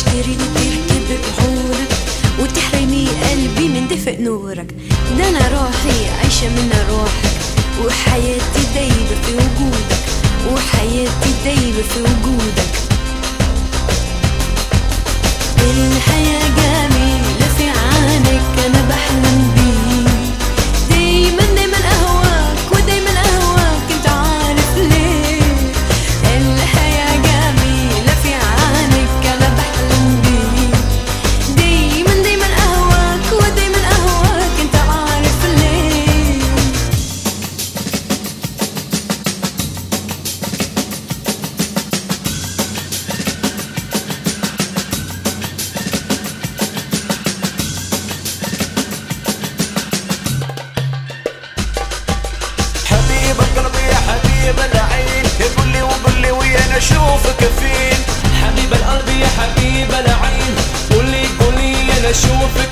تشتري وتركب بحورك وتحرمي قلبي من دفء نورك ده انا روحي عايشة من روحك وحياتي دايبة في وجودك وحياتي دايبة في وجودك الحياة جميلة في عينك أنا بحلم بيك دايما دايما أهواك ودايما أهواك أنت عارف ليه الحياة جميلة في عينك أنا بحلم بيك دايما دايما أهواك ودايما أهواك أنت عارف ليه حبيب القلب يا حبيب العين قول لي وقول لي ويا اشوفك فين حبيب القلب يا حبيب العين قولي قولي انا اشوفك